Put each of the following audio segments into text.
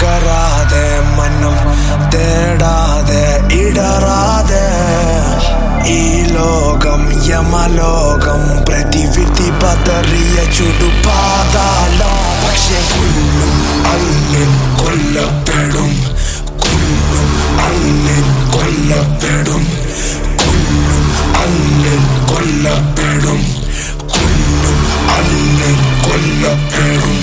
തകരാതെ മനം തേടാതെ ഇടറാതെ ഈ ലോകം യമലോകം പ്രതിവിധി പതറിയ ചുടുപാതാളം പക്ഷെ കൊല്ലും അല്ലിൽ കൊല്ലപ്പെടും കൊല്ലും അല്ലിൽ കൊല്ലപ്പെടും കൊല്ലും അല്ലിൽ കൊല്ലപ്പെടും കൊല്ലും അല്ലിൽ കൊല്ലപ്പെടും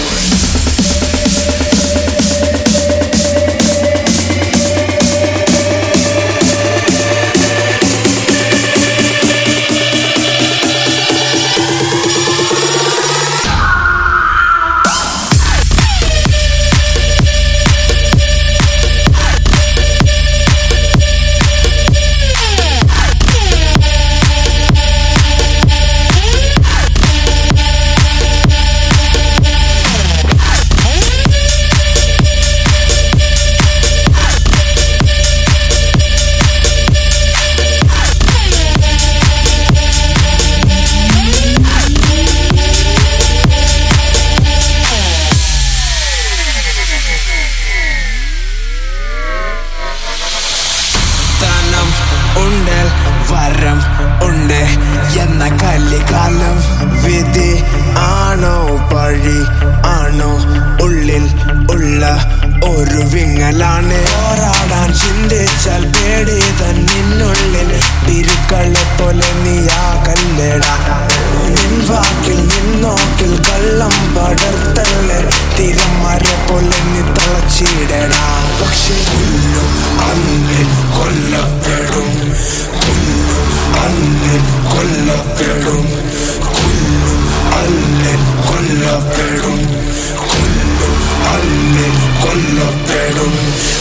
ധനം ഉണ്ട് വരം ഉണ്ട് എന്ന കല്ലിക്കാലം വിധി ആണോ പഴി ആണോ ഉള്ളിൽ ഉള്ള ഒരു വിങ്ങലാണ് പോരാടാൻ ചിന്തിച്ചാൽ പേടി തന്നിനുള്ളിൽ തിരുക്കളെ പോലെ നീയാകല്ലടാ നിൻ വാക്കിൽ നിന്നോക്കിൽ കള്ളം പടർത്തല്ലേ തിരമര പോലെ നീ തളച്ചിടടാ പക്ഷെ കൊല്ലും അന്നിൽ കൊല്ലപ്പെടും കൊല്ലും അന്നിൽ കൊല്ലപ്പെടും കൊല്ലും അന്നിൽ കൊല്ലപ്പെടും കൊല്ലും അന്നിൽ കൊല്ലപ്പെടും